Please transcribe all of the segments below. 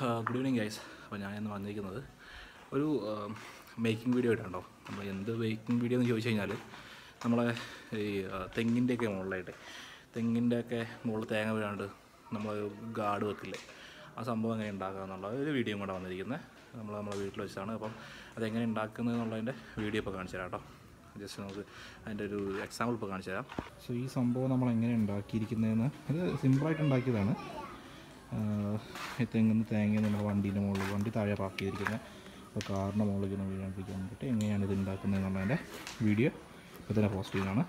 good evening guys അപ്പോൾ ഞാൻ ഇന്ന് വന്നിരിക്കുന്നത് ഒരു മേക്കിംഗ് വീഡിയോ ആയിട്ടുണ്ടോ നമ്മൾ എന്ത് മേക്കിംഗ് വീഡിയോ എന്ന് ചോദിച്ചു കഴിഞ്ഞാൽ നമ്മളെ ഈ ആ, തെങ്ങിൻ്റെയൊക്കെ മുകളിലായിട്ട് തെങ്ങിൻ്റെയൊക്കെ മുകളിൽ തേങ്ങ വീഴാണ്ട് നമ്മൾ ഗാർഡ് വെക്കില്ലേ ആ സംഭവം എങ്ങനെ ഉണ്ടാക്കുക എന്നുള്ള ഒരു വീഡിയോ കൂടെ വന്നിരിക്കുന്നത് നമ്മൾ നമ്മളെ വീട്ടിൽ വെച്ചാണ് അപ്പം അതെങ്ങനെ ഉണ്ടാക്കുന്നത് എന്നുള്ളതിൻ്റെ വീഡിയോ ഇപ്പോൾ കാണിച്ചു തരാം കേട്ടോ ജസ്റ്റ് നമുക്ക് അതിൻ്റെ ഒരു എക്സാമ്പിൾ ഇപ്പോൾ കാണിച്ചു തരാം സോ ഈ സംഭവം നമ്മൾ എങ്ങനെ ഉണ്ടാക്കിയിരിക്കുന്നതെന്ന് അത് സിമ്പിളായിട്ട് ഉണ്ടാക്കിയതാണ് ആഹ് തെങ്ങിന്ന് തേങ്ങ നമ്മുടെ വണ്ടീൻ്റെ മുകളിൽ വണ്ടി താഴെ പാർക്ക് ചെയ്തിരിക്കുന്നത് അപ്പോൾ കാറിൻ്റെ മുകളിൽ ഇങ്ങനെ വീഴാണ്ടിരിക്കാൻ വേണ്ടിയിട്ട് എങ്ങനെയാണ് ഇത് ഉണ്ടാക്കുന്നത് എന്നുള്ളതിൻ്റെ വീഡിയോ ഇപ്പോൾ തന്നെ പോസ്റ്റ് ചെയ്യുന്നതാണ്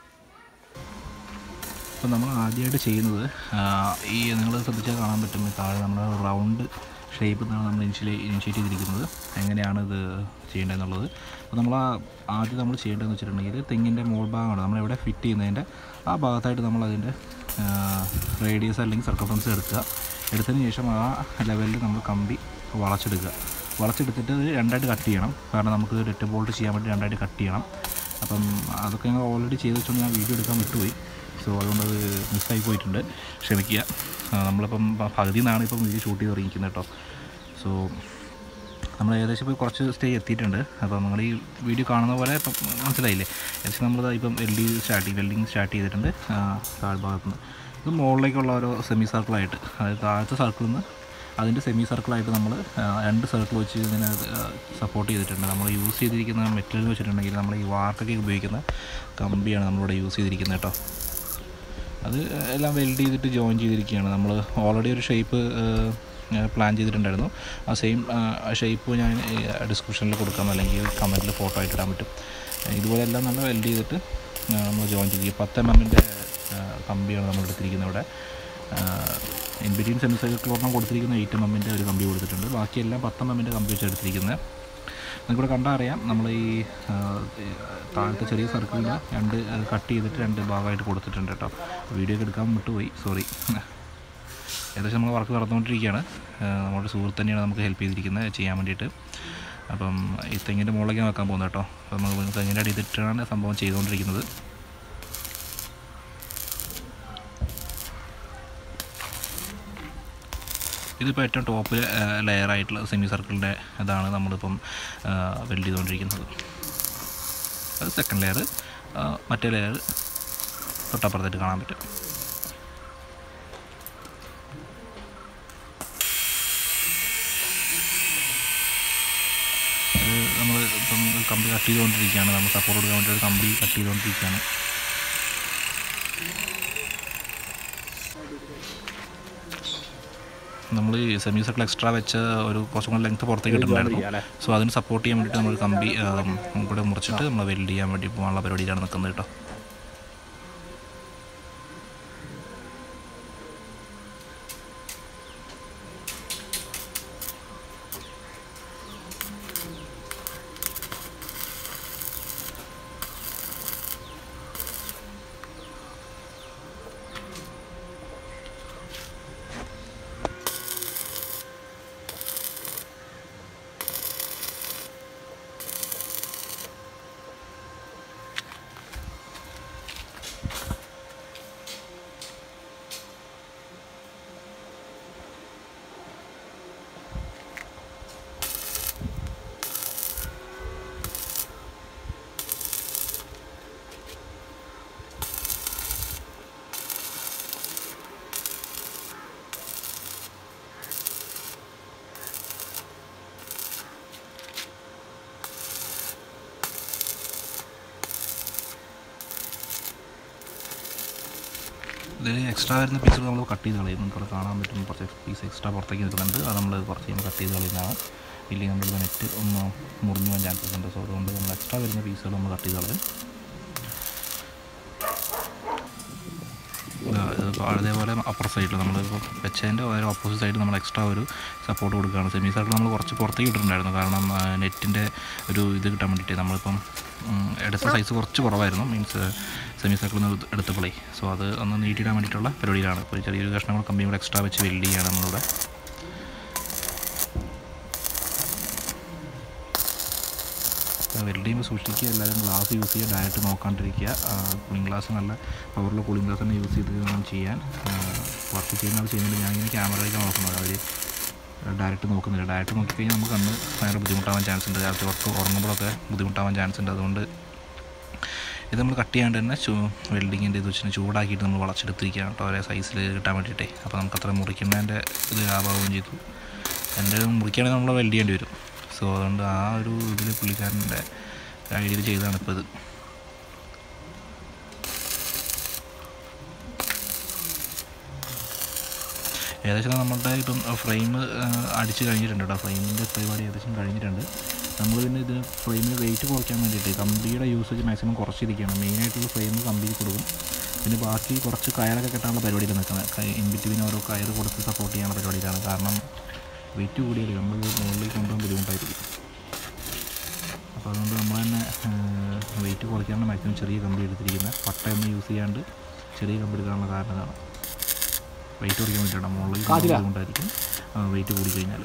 അപ്പോൾ നമ്മൾ ആദ്യമായിട്ട് ചെയ്യുന്നത് ആഹ് ഈ നിങ്ങൾ ശ്രദ്ധിച്ചാൽ കാണാൻ പറ്റും ഈ താഴെ നമ്മുടെ റൗണ്ട് ഷേപ്പ് എന്നാണ് നമ്മൾ ഇനിഷ്യലി ഇനിഷ്യേറ്റ് ചെയ്തിരിക്കുന്നത് എങ്ങനെയാണ് ഇത് ചെയ്യേണ്ടതെന്നുള്ളത് അപ്പോൾ നമ്മൾ ആ ആദ്യം നമ്മൾ ചെയ്യേണ്ടതെന്ന് വെച്ചിട്ടുണ്ടെങ്കിൽ തെങ്ങിൻ്റെ മോൾ ഭാഗമാണ് നമ്മളെവിടെ ഫിറ്റ് ചെയ്യുന്നതിൻ്റെ ആ ഭാഗത്തായിട്ട് നമ്മൾ അതിൻ്റെ റേഡിയസ് അല്ലെങ്കിൽ സർക്കംഫറൻസ് എടുക്കുക എടുത്തതിന് ശേഷം ആ ലെവലിൽ നമ്മൾ കമ്പി വളച്ചെടുക്കുക വളച്ചെടുത്തിട്ട് ഇത് രണ്ടായിട്ട് കട്ട് ചെയ്യണം കാരണം നമുക്ക് ഒരു ബോൾട്ട് ചെയ്യാൻ വേണ്ടി രണ്ടായിട്ട് കട്ട് ചെയ്യണം അപ്പം അതൊക്കെ ഞങ്ങൾ ഓൾറെഡി ചെയ്ത് വെച്ചുകൊണ്ട് ഞാൻ വീഡിയോ എടുക്കാൻ വിട്ടുപോയി സോ അതുകൊണ്ട് അത് മിസ്സായി പോയിട്ടുണ്ട് ക്ഷമിക്കുക ആ, നമ്മളിപ്പം പ- പകുതി നിന്നാണ് ഇപ്പം വീഡിയോ ഷൂട്ട് ചെയ്ത് തുടങ്ങിയിരിക്കുന്നത് കേട്ടോ സോ നമ്മൾ ഏകദേശം ഇപ്പോൾ കുറച്ച് സ്റ്റേജ് എത്തിയിട്ടുണ്ട് അപ്പോൾ നിങ്ങൾ ഈ വീഡിയോ കാണുന്ന പോലെ ഇപ്പം മനസ്സിലായില്ലേ ഏകദേശം നമ്മൾ ഇപ്പം വെൽഡിങ് സ്റ്റാർട്ട് ചെയ്യും വെൽഡിങ് സ്റ്റാർട്ട് ചെയ്തിട്ടുണ്ട് ആ, താഴ്ഭാഗത്ത് നിന്ന് ഇത് മുകളിലേക്കുള്ള ഓരോ സെമി സർക്കിളായിട്ട് അതായത് താഴത്തെ സർക്കിളിൽ നിന്ന് അതിൻ്റെ സെമി സർക്കിളായിട്ട് നമ്മൾ രണ്ട് സർക്കിൾ വെച്ച് ഇതിനെ സപ്പോർട്ട് ചെയ്തിട്ടുണ്ട് നമ്മൾ യൂസ് ചെയ്തിരിക്കുന്ന മെറ്റീരിയൽ വെച്ചിട്ടുണ്ടെങ്കിൽ നമ്മൾ ഈ വാർക്കൊക്കെ ഉപയോഗിക്കുന്ന കമ്പിയാണ് നമ്മളിവിടെ യൂസ് ചെയ്തിരിക്കുന്നത് കേട്ടോ അത് എല്ലാം വെൽഡ് ചെയ്തിട്ട് ജോയിൻ ചെയ്തിരിക്കുകയാണ് നമ്മൾ ഓൾറെഡി ഒരു ഷേപ്പ് പ്ലാൻ ചെയ്തിട്ടുണ്ടായിരുന്നു ആ സെയിം ഷേപ്പ് ഞാൻ ഡിസ്ക്രിപ്ഷനിൽ കൊടുക്കാം അല്ലെങ്കിൽ കമൻറ്റിൽ ഫോട്ടോ ആയിട്ട് ഇടാൻ പറ്റും ഇതുപോലെ എല്ലാം നല്ല വെൽഡ് ചെയ്തിട്ട് നമ്മൾ ജോയിൻ ചെയ്തിരിക്കും പത്ത് എം എമ്മിൻ്റെ കമ്പിയാണ് നമ്മൾ എടുത്തിരിക്കുന്നത് ഇവിടെ ഇൻ ബിറ്റ്വീൻ സെമി സൈക്കിളോർണം കൊടുത്തിരിക്കുന്ന എയ്റ്റ് എം എമ്മിൻ്റെ ഒരു കമ്പി കൊടുത്തിട്ടുണ്ട് ബാക്കിയെല്ലാം പത്ത് എം എമ്മിൻ്റെ കമ്പി വെച്ചാണ് എടുത്തിരിക്കുന്നത് നിങ്ങൾക്കിവിടെ കണ്ടാൽ അറിയാം നമ്മൾ ഈ ആ, ഈ താഴത്തെ ചെറിയ സർക്കിളിന് രണ്ട് കട്ട് ചെയ്തിട്ട് രണ്ട് ഭാഗമായിട്ട് കൊടുത്തിട്ടുണ്ട് കേട്ടോ വീഡിയോ ഒക്കെ എടുക്കാൻ വിട്ടുപോയി സോറി ഏകദേശം നമ്മൾ വർക്ക് നടന്നുകൊണ്ടിരിക്കുകയാണ് ആ, നമ്മുടെ സുഹൃത്ത് തന്നെയാണ് നമുക്ക് ഹെൽപ്പ് ചെയ്തിരിക്കുന്നത് ചെയ്യാൻ വേണ്ടിയിട്ട് അപ്പം ഈ തെങ്ങിൻ്റെ മുകളിലേക്ക് വെക്കാൻ പോകുന്നത് കേട്ടോ അപ്പം നമ്മൾ തെങ്ങിൻ്റെ അടിയിലിട്ടാണ് സംഭവം ചെയ്തുകൊണ്ടിരിക്കുന്നത് ഇതിപ്പോൾ ഏറ്റവും ടോപ്പ് ലെയർ ആയിട്ടുള്ള സെമി സർക്കിളിൻ്റെ ഇതാണ് നമ്മളിപ്പം വെൽഡ് ചെയ്തുകൊണ്ടിരിക്കുന്നത് അത് സെക്കൻഡ് ലെയർ മറ്റേ ലെയർ തൊട്ടപ്പുറത്തായിട്ട് കാണാൻ പറ്റും നമ്മൾ ഇപ്പം കമ്പി കട്ട് ചെയ്തുകൊണ്ടിരിക്കുകയാണ് നമ്മൾ സപ്പോർട്ട് കൊടുക്കാൻ വേണ്ടി ഒരു കമ്പി കട്ട് ചെയ്തുകൊണ്ടിരിക്കുകയാണ് നമ്മൾ ഈ സെമി സർക്കിൾ എക്സ്ട്രാ വെച്ച ഒരു കുറച്ചും കൂടെ ലെങ്ത് പുറത്തേക്ക് ഇട്ടിട്ടുണ്ടായിരുന്നു സോ അതിന് സപ്പോർട്ട് ചെയ്യാൻ വേണ്ടിയിട്ട് നമ്മൾ കമ്പി ആം, കൂടെ മുറിച്ചിട്ട് നമ്മൾ വെൽഡ് ചെയ്യാൻ വേണ്ടി പോകാനുള്ള പരിപാടിയിലാണ് നിൽക്കുന്നത് കേട്ടോ ഇതിൽ എക്സ്ട്രാ വരുന്ന പീസുകൾ നമ്മൾ കട്ട് ചെയ്ത് കളയും നമുക്ക് അവിടെ കാണാൻ പറ്റും കുറച്ച് പീസ് എക്സ്ട്രാ പുറത്തേക്ക് നിൽക്കുന്നുണ്ട് അത് നമ്മൾ കുറച്ച് കഴിയുമ്പോൾ കട്ട് ചെയ്ത് കളയുന്നതാണ് ഇല്ലെങ്കിൽ നമ്മുടെ നെറ്റ് ഒന്ന് മുറിഞ്ഞു പോകാൻ ചാൻസസ് ഉണ്ട് സോ അതുകൊണ്ട് നമ്മൾ എക്സ്ട്രാ വരുന്ന പീസുകൾ നമ്മൾ കട്ട് ചെയ്ത് കളയും ആ, ഇതിപ്പോൾ അതേപോലെ അപ്പർ സൈഡിൽ നമ്മളിപ്പോൾ വെച്ചതിൻ്റെ ഒരു ഓപ്പോസിറ്റ് സൈഡ് നമ്മൾ എക്സ്ട്രാ ഒരു സപ്പോർട്ട് കൊടുക്കുകയാണ് സെമി സർക്കിൾ നമ്മൾ കുറച്ച് പുറത്തേക്ക് ഇട്ടിട്ടുണ്ടായിരുന്നു കാരണം നെറ്റിൻ്റെ ഒരു ഇത് കിട്ടാൻ വേണ്ടിയിട്ട് നമ്മളിപ്പം ഉം, എടുത്ത സൈസ് കുറച്ച് കുറവായിരുന്നു മീൻസ് സെമി സർക്കിൾ നിന്ന് എടുത്തപ്പോഴേ സോ അത് ഒന്ന് നീട്ടിയിടാൻ വേണ്ടിയിട്ടുള്ള പരിപാടിയിലാണ് ഇപ്പോൾ ചെറിയൊരു കഷ്ണങ്ങൾ കമ്പിയും കൂടെ എക്സ്ട്രാ വെച്ച് വെൽഡ് ചെയ്യാണ് നമ്മളിവിടെ വെൽഡ് ചെയ്യുമ്പോൾ സൂക്ഷിക്കുക എല്ലാവരും ഗ്ലാസ് യൂസ് ചെയ്യുക ഡയറക്റ്റ് നോക്കാണ്ടിരിക്കുക കൂളിംഗ് ഗ്ലാസ് നല്ല പവറുള്ള കൂളിംഗ് ഗ്ലാസ് തന്നെ യൂസ് ചെയ്ത് വേണം ചെയ്യാൻ വർക്ക് ചെയ്യുന്ന ആൾ ചെയ്യുന്നുണ്ട് ഞാൻ ഇങ്ങനെ ക്യാമറയിലേക്ക് നോക്കുന്നത് അവർ ഡയറക്റ്റ് നോക്കുന്നില്ല ഡയറക്റ്റ് നോക്കിക്കഴിഞ്ഞാൽ നമുക്ക് കണ്ണ് ഭയങ്കര ബുദ്ധിമുട്ടാവാൻ ചാൻസ് ഉണ്ട് രാത്രി ഉറക്കം ഉറങ്ങുമ്പോഴൊക്കെ ബുദ്ധിമുട്ടാവാൻ ചാൻസ് ഉണ്ട് അതുകൊണ്ട് ഇത് നമ്മൾ കട്ട് ചെയ്യാണ്ട് തന്നെ ചൂ വെൽഡിങ്ങിൻ്റെ ഇത് വെച്ചിട്ട് ചൂടാക്കിയിട്ട് നമ്മൾ വളച്ചെടുത്തിരിക്കുകയാണ് കേട്ടോ ഒരേ സൈസിൽ കിട്ടാൻ വേണ്ടിയിട്ടേ അപ്പോൾ നമുക്ക് അത്ര മുറിക്കുന്നതിൻ്റെ ഇത് ലാഭമാവുകയും ചെയ്തു എൻ്റെ മുറിക്കുകയാണെങ്കിൽ നമ്മൾ വെൽഡ് ചെയ്യേണ്ടി വരും സോ അതുകൊണ്ട് ആ ഒരു ഇതിൽ പുള്ളിക്കാരൻ്റെ ഐഡിയയിൽ ചെയ്തതാണ് ഇപ്പോൾ ഇത് ഏകദേശം നമ്മുടെ ഇപ്പം ഫ്രെയിം അടിച്ച് കഴിഞ്ഞിട്ടുണ്ട് കേട്ടോ ഫ്രെയിമിൻ്റെ പരിപാടി ഏകദേശം കഴിഞ്ഞിട്ടുണ്ട് നമ്മൾ പിന്നെ ഇതിന് ഫ്രെയിമിന് വെയിറ്റ് കുറയ്ക്കാൻ വേണ്ടിയിട്ട് കമ്പിയുടെ യൂസേജ് മാക്സിമം കുറച്ചിരിക്കുകയാണ് മെയിനായിട്ടുള്ള ഫ്രെയിം കമ്പിക്ക് കൊടുക്കും പിന്നെ ബാക്കി കുറച്ച് കയറൊക്കെ കെട്ടാനുള്ള പരിപാടിയിൽ നിൽക്കുന്നത് ഇൻ ബിറ്റ്വീൻ ഓരോ കയർ കൊടുത്ത് സപ്പോർട്ട് ചെയ്യാനുള്ള പരിപാടിയിലാണ് കാരണം വെയിറ്റ് കൂടിയാൽ നമ്മൾ മുകളിലേക്ക് കൊണ്ടുപോകാൻ ബുദ്ധിമുട്ടായിരിക്കും അപ്പോൾ അതുകൊണ്ട് നമ്മൾ തന്നെ വെയിറ്റ് കുറയ്ക്കാനുള്ള മാക്സിമം ചെറിയ കമ്പി എടുത്തിരിക്കുന്നത് പട്ടയൊന്നും യൂസ് ചെയ്യാണ്ട് ചെറിയ കമ്പി എടുക്കാനുള്ള കാരണം ഇതാണ് വെയിറ്റ് കുറയ്ക്കാൻ വേണ്ടിയിട്ടാണ് മുകളിലേക്ക് കൊണ്ടുപോകാൻ ബുദ്ധിമുട്ടായിരിക്കും വെയിറ്റ് കൂടി കഴിഞ്ഞാൽ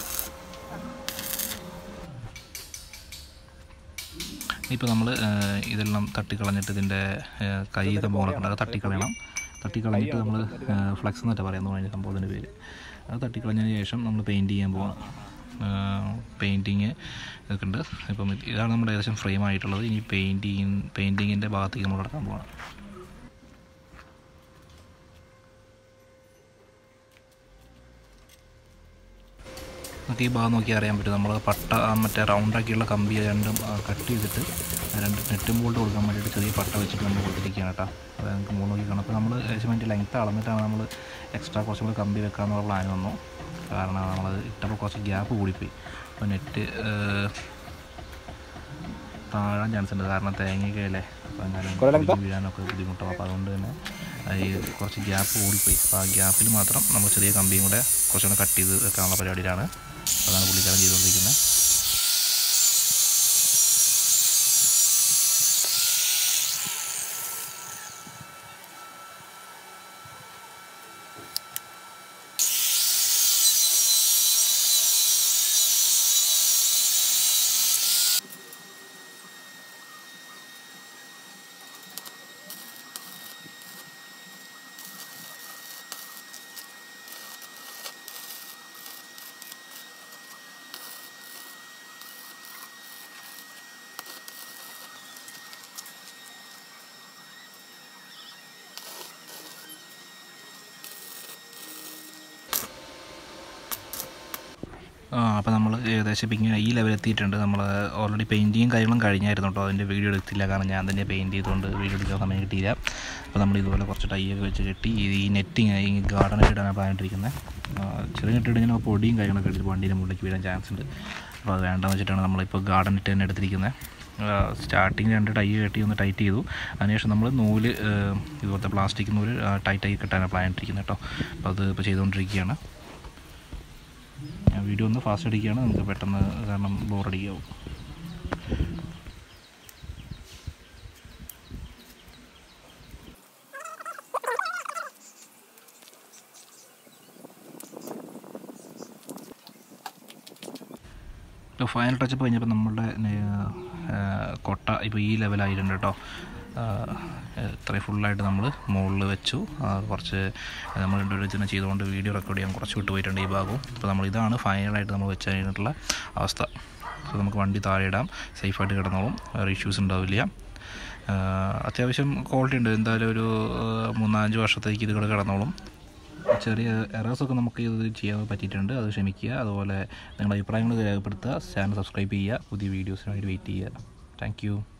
ഇപ്പോൾ നമ്മൾ ഇതെല്ലാം തട്ടിക്കളഞ്ഞിട്ട് ഇതിൻ്റെ കൈ സംഭവങ്ങളൊക്കെ ഉണ്ട് അത് തട്ടിക്കളയണം തട്ടിക്കളഞ്ഞിട്ട് നമ്മൾ ഫ്ലക്സ് എന്നൊക്കെ പറയാമെന്ന് പറഞ്ഞ സംഭവത്തിൻ്റെ പേര് അത് തട്ടിക്കളഞ്ഞതിന് ശേഷം നമ്മൾ പെയിൻറ്റ് ചെയ്യാൻ പോകണം പെയിൻറ്റിങ് ഒക്കെ ഉണ്ട് ഇപ്പം ഇതാണ് നമ്മുടെ ഏകദേശം ഫ്രെയിം ആയിട്ടുള്ളത് ഇനി പെയിൻറ്റിങ് പെയിൻറ്റിങ്ങിൻ്റെ ഭാഗത്തേക്ക് നമ്മൾ കിടക്കാൻ പോകണം നമുക്ക് ഈ ഭാഗം നോക്കി അറിയാൻ പറ്റും നമ്മൾ പട്ട ആ മറ്റേ റൗണ്ടാക്കിയുള്ള കമ്പി രണ്ടും കട്ട് ചെയ്തിട്ട് രണ്ട് നെറ്റും ബോൾട്ട് കൊടുക്കാൻ വേണ്ടിയിട്ട് ചെറിയ പട്ട വെച്ചിട്ട് നമ്മൾ കൊടുത്തിരിക്കുകയാണ് കേട്ടോ അത് നമുക്ക് മുകളിൽ നോക്കി കാണാം അപ്പോൾ നമ്മൾ ഏകദേശം അതിൻ്റെ ലെങ്ത്ത് അളന്നിട്ടാണ് നമ്മൾ എക്സ്ട്രാ കുറച്ചും കൂടി കമ്പി വെക്കാമെന്നുള്ള പ്ലാൻ വന്നു കാരണം നമ്മളത് ഇട്ടപ്പോൾ കുറച്ച് ഗ്യാപ്പ് കൂടിപ്പോയി അപ്പോൾ നെറ്റ് താഴാൻ ചാൻസ് ഉണ്ട് കാരണം തേങ്ങയൊക്കെ അല്ലേ അപ്പോൾ അങ്ങനെ വീഴാനൊക്കെ ബുദ്ധിമുട്ടാവും അപ്പോൾ അതുകൊണ്ട് തന്നെ ഈ കുറച്ച് ഗ്യാപ്പ് ഓടിപ്പോയി അപ്പോൾ ആ ഗ്യാപ്പിൽ മാത്രം നമ്മൾ ചെറിയ കമ്പിയും കൂടെ കുറച്ചുകൂടെ കട്ട് ചെയ്ത് വെക്കാനുള്ള പരിപാടിയിലാണ് അതാണ് പുള്ളിക്കാരൻ ചെയ്തുകൊണ്ടിരിക്കുന്നത് ആ അപ്പോൾ നമ്മൾ ഏകദേശം ഇപ്പം ഇങ്ങനെ ഈ ലെവൽ എത്തിയിട്ടുണ്ട് നമ്മൾ ഓൾറെഡി പെയിൻറ്റിങ്ങും കാര്യങ്ങളും കഴിഞ്ഞായിരുന്നു കേട്ടോ അതിൻ്റെ വീഡിയോ എടുത്തില്ല കാരണം ഞാൻ തന്നെ പെയിൻറ്റ് ചെയ്തുകൊണ്ട് വീഡിയോ എടുക്കാൻ സമയം കിട്ടിയില്ല അപ്പോൾ നമ്മൾ ഇതുപോലെ കുറച്ച് ടൈയൊക്കെ വെച്ച് കെട്ടി ഈ നെറ്റിങ് ഈ ഗാർഡനൊക്കെ ഇടാനാണ് പ്ലാനിട്ടിരിക്കുന്നത് ചെറിയ നെറ്റ് ഇടുന്ന പൊടിയും കാര്യങ്ങളൊക്കെ എടുത്ത് വണ്ടീൻ്റെ മുകളിലേക്ക് വീഴാൻ ചാൻസ് ഉണ്ട് അപ്പോൾ അത് വേണ്ടെന്ന് വെച്ചിട്ടാണ് നമ്മളിപ്പോൾ ഗാർഡൻ നെറ്റ് തന്നെ എടുത്തിരിക്കുന്നത് സ്റ്റാർട്ടിങ് രണ്ട് ടൈ കെട്ടി ഒന്ന് ടൈറ്റ് ചെയ്തു അതിനുശേഷം നമ്മൾ നൂല് ഇതുപോലത്തെ പ്ലാസ്റ്റിക് നൂല് ടൈറ്റായി കെട്ടാനാണ് പ്ലാൻ ഇട്ടിരിക്കുന്നത് കേട്ടോ അപ്പോൾ അത് ഇപ്പോൾ ചെയ്തുകൊണ്ടിരിക്കുകയാണ് ഞാൻ വീഡിയോ ഒന്ന് ഫാസ്റ്റ് അടിക്കുകയാണ് നമുക്ക് പെട്ടെന്ന് കാരണം ബോറടിക്കാവും ഇപ്പോൾ ഫൈനൽ ടച്ചപ്പ് കഴിഞ്ഞപ്പോൾ നമ്മളുടെ കൊട്ട ഇപ്പോൾ ഈ ലെവലായിട്ടുണ്ട് കേട്ടോ ഇത്രയും ഫുള്ളായിട്ട് നമ്മൾ മുകളിൽ വെച്ചു കുറച്ച് നമ്മൾ രണ്ടുപേരും വെച്ച് തന്നെ ചെയ്തുകൊണ്ട് വീഡിയോ റെക്കോർഡ് ചെയ്യാൻ കുറച്ച് വിട്ട് പോയിട്ടുണ്ട് ഈ ഭാഗവും അപ്പോൾ നമ്മൾ ഇതാണ് ഫൈനലായിട്ട് നമ്മൾ വെച്ച് കഴിഞ്ഞിട്ടുള്ള അവസ്ഥ സോ നമുക്ക് വണ്ടി താഴെ ഇടാം സേഫായിട്ട് കിടന്നോളും വേറെ ഇഷ്യൂസ് ഉണ്ടാവില്ല അത്യാവശ്യം ക്വാളിറ്റി ഉണ്ട് എന്തായാലും ഒരു മൂന്നാലഞ്ച് വർഷത്തേക്ക് ഇത് കിടന്നോളും ചെറിയ എറേഴ്സൊക്കെ നമുക്ക് ഇത് ചെയ്യാൻ പറ്റിയിട്ടുണ്ട് അത് ക്ഷമിക്കുക അതുപോലെ നിങ്ങളുടെ അഭിപ്രായങ്ങൾ രേഖപ്പെടുത്തുക ചാനൽ സബ്സ്ക്രൈബ് ചെയ്യുക പുതിയ വീഡിയോസിനായിട്ട് വെയിറ്റ് ചെയ്യുക താങ്ക്